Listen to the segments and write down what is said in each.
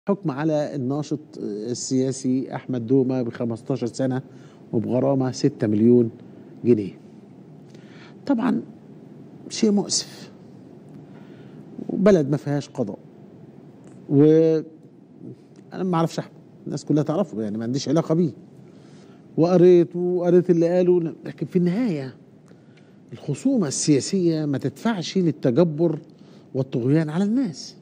حكم على الناشط السياسي احمد دومه ب 15 سنه وبغرامه 6 مليون جنيه. طبعا شيء مؤسف وبلد ما فيهاش قضاء و انا ما اعرفش احمد الناس كلها تعرفه يعني ما عنديش علاقه بيه وقريت وقريت اللي قاله لكن في النهايه الخصومه السياسيه ما تدفعش للتجبر والطغيان على الناس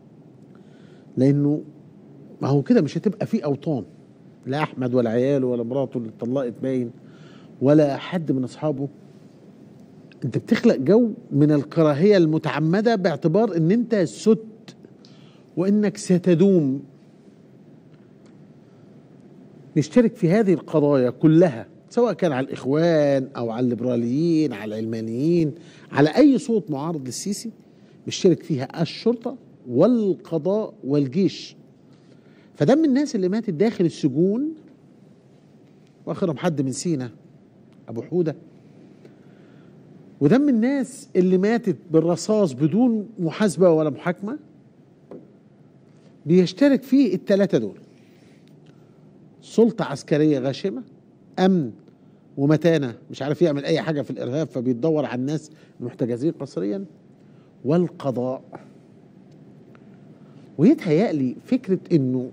لانه ما هو كده مش هتبقى في اوطان لا احمد ولا عياله ولا مراته اللي اتطلقت باين ولا حد من اصحابه انت بتخلق جو من الكراهيه المتعمده باعتبار ان انت سد وانك ستدوم نشترك في هذه القضايا كلها سواء كان على الاخوان او على الليبراليين على العلمانيين على اي صوت معارض للسيسي بيشترك فيها الشرطه والقضاء والجيش فده من الناس اللي ماتت داخل السجون واخرهم حد من سينا ابو حوده وده من الناس اللي ماتت بالرصاص بدون محاسبه ولا محاكمه بيشترك فيه الثلاثه دول سلطه عسكريه غاشمه امن ومتانه مش عارف يعمل اي حاجه في الارهاب فبيدور على الناس المحتجزين قسريا والقضاء ويتهيألي فكره انه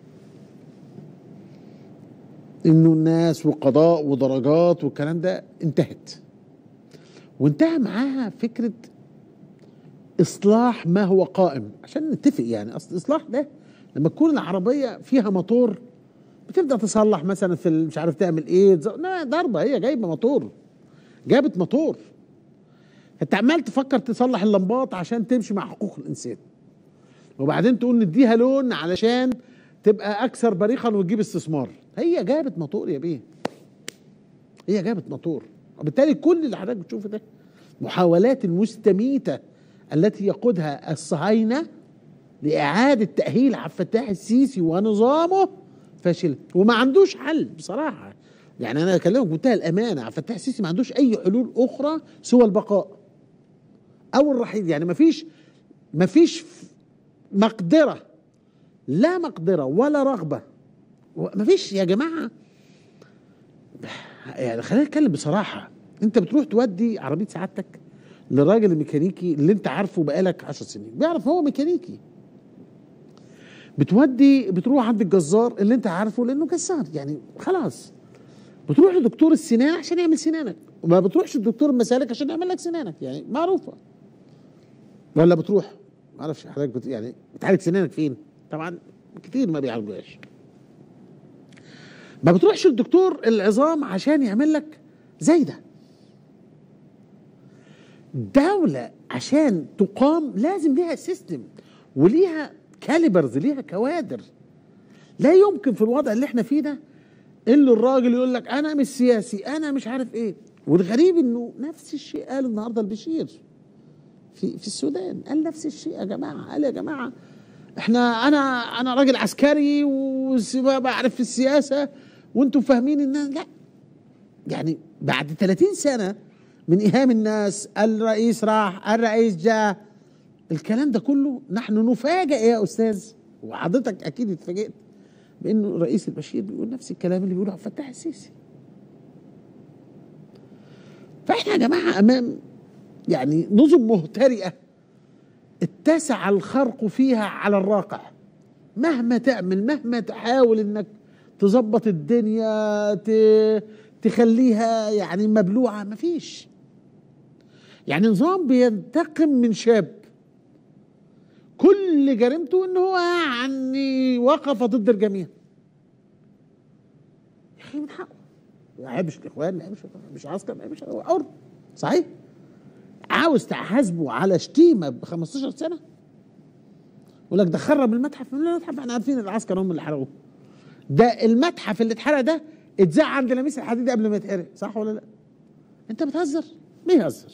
انه الناس وقضاء ودرجات والكلام ده انتهت وانتهى معاها فكره اصلاح ما هو قائم عشان نتفق يعني اصل الاصلاح ده لما تكون العربيه فيها موتور بتبدا تصلح مثلا في مش عارف تعمل ايه لا ضربه هي جايبه موتور جابت موتور انت عمال تفكر تصلح اللمبات عشان تمشي مع حقوق الانسان وبعدين تقول نديها لون علشان تبقى اكثر بريقا وتجيب استثمار هي جابت موتور يا بيه هي جابت موتور وبالتالي كل اللي حضرتك بتشوفه ده محاولات المستميته التي يقودها الصهاينه لاعاده تاهيل عبد الفتاح السيسي ونظامه فاشله وما عندوش حل بصراحه يعني انا اكلمك بمنتهى الامانه عبد الفتاح السيسي ما عندوش اي حلول اخرى سوى البقاء او الرحيل يعني ما فيش ما فيش مقدره لا مقدره ولا رغبه ما فيش يا جماعه يعني خلينا نتكلم بصراحه انت بتروح تودي عربيه سعادتك للراجل الميكانيكي اللي انت عارفه بقالك 10 سنين بيعرف هو ميكانيكي بتودي بتروح عند الجزار اللي انت عارفه لانه جزار يعني خلاص بتروح لدكتور السنان عشان يعمل سنانك وما بتروحش لدكتور المسالك عشان يعمل لك سنانك يعني معروفه ولا بتروح ما اعرفش حضرتك بت يعني بتعالج سنانك فين طبعا كتير ما بيعالجوهاش ما بتروحش للدكتور العظام عشان يعمل لك زايده دولة عشان تقام لازم ليها سيستم وليها كاليبرز ليها كوادر لا يمكن في الوضع اللي احنا فيه ده اللي الراجل يقول لك انا مش سياسي انا مش عارف ايه والغريب انه نفس الشيء قال النهارده البشير في في السودان قال نفس الشيء يا جماعه قال يا جماعه احنا انا انا راجل عسكري وبعرف في السياسه وانتم فاهمين ان لا يعني بعد 30 سنه من ايهام الناس الرئيس راح الرئيس جاء الكلام ده كله نحن نفاجئ يا استاذ وحضرتك اكيد اتفاجئت بانه الرئيس البشير بيقول نفس الكلام اللي بيقوله عبد الفتاح السيسي فاحنا يا جماعه امام يعني نظم مهترئه اتسع الخرق فيها على الراقع مهما تعمل مهما تحاول انك تظبط الدنيا تخليها يعني مبلوعه مفيش يعني نظام بينتقم من شاب كل جريمته ان هو يعني وقف ضد الجميع يا اخي من حقه ما يحبش الاخوان ما يحبش مش عسكر ما يحبش هو حر صحيح عاوز تحاسبه على شتيمه ب 15 سنه يقول لك ده خرب المتحف المتحف احنا عارفين العسكر هم اللي حرقوه ده المتحف اللي اتحرق ده اتذاع عند لميس الحديدي قبل ما يتحرق صح ولا لا؟ انت بتهزر؟ بيهزر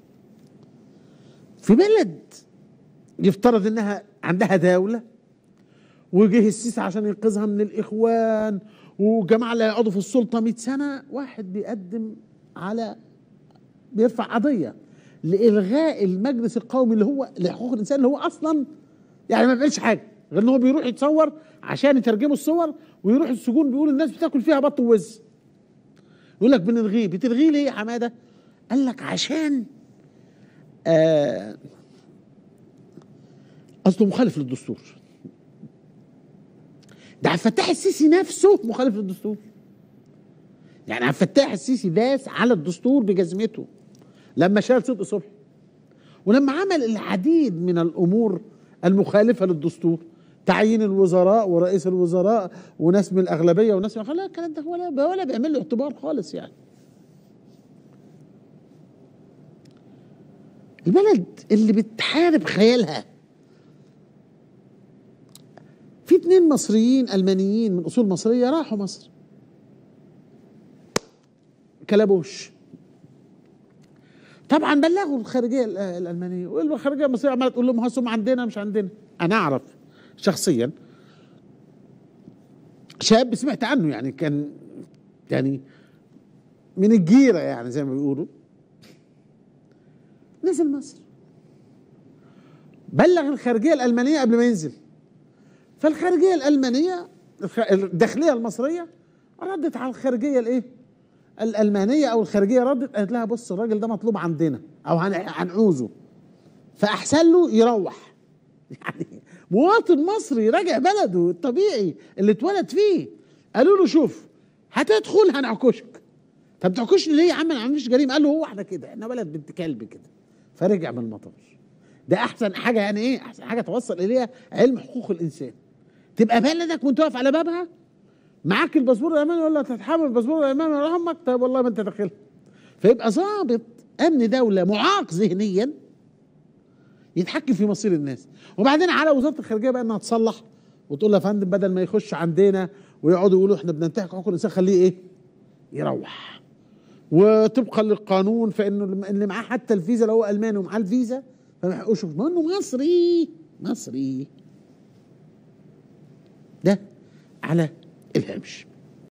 في بلد يفترض انها عندها دولة وجه السيسي عشان ينقذها من الاخوان وجماعة اللي هيقعدوا في السلطة 100 سنة واحد بيقدم على بيرفع قضية لإلغاء المجلس القومي اللي هو لحقوق الإنسان اللي هو أصلا يعني ما بيعملش حاجة غير ان هو بيروح يتصور عشان يترجموا الصور ويروح السجون بيقول الناس بتاكل فيها بط ووز يقول لك بنلغيه بتلغيه ليه يا حماده؟ قال لك عشان آه اصله مخالف للدستور ده عبد الفتاح السيسي نفسه مخالف للدستور يعني عبد الفتاح السيسي داس على الدستور بجزمته لما شال صدق صبحي ولما عمل العديد من الامور المخالفه للدستور تعيين الوزراء ورئيس الوزراء وناس من الاغلبيه وناس من لا الكلام ده ولا ولا بيعمل له اعتبار خالص يعني البلد اللي بتحارب خيالها في اتنين مصريين المانيين من اصول مصريه راحوا مصر كلبوش طبعا بلغوا الخارجيه ال- الالمانيه والخارجيه المصريه عماله تقول لهم هسم عندنا مش عندنا انا اعرف شخصيا شاب سمعت عنه يعني كان يعني من الجيره يعني زي ما بيقولوا نزل مصر بلغ الخارجيه الالمانيه قبل ما ينزل فالخارجيه الالمانيه الخ- الداخليه المصريه ردت على الخارجيه الايه؟ الالمانيه او الخارجيه ردت قالت لها بص الراجل ده مطلوب عندنا او هن- هنعوزه فاحسن له يروح يعني مواطن مصري راجع بلده الطبيعي اللي اتولد فيه قالوا له شوف هتدخل هنعكشك طب تعكشني ليه يا عم انا ما عملتش جريمه قال له هو واحده كده احنا بلد بنت كلب كده فرجع من المطار ده احسن حاجه يعني ايه احسن حاجه توصل اليها علم حقوق الانسان تبقى بلدك وانت واقف على بابها معاك الباسبور الالماني ولا تتحمل الباسبور الالماني ولا همك طيب والله ما انت داخلها فيبقى ضابط امن دوله معاق ذهنيا يتحكم في مصير الناس وبعدين على وزاره الخارجيه بقى انها تصلح وتقول له يا فندم بدل ما يخش عندنا ويقعدوا يقولوا احنا بننتهك حقوق الانسان خليه ايه يروح وطبقا للقانون فانه اللي معاه حتى الفيزا لو هو الماني ومعاه الفيزا فما يحقوش ما انه مصري مصري ده على الهامش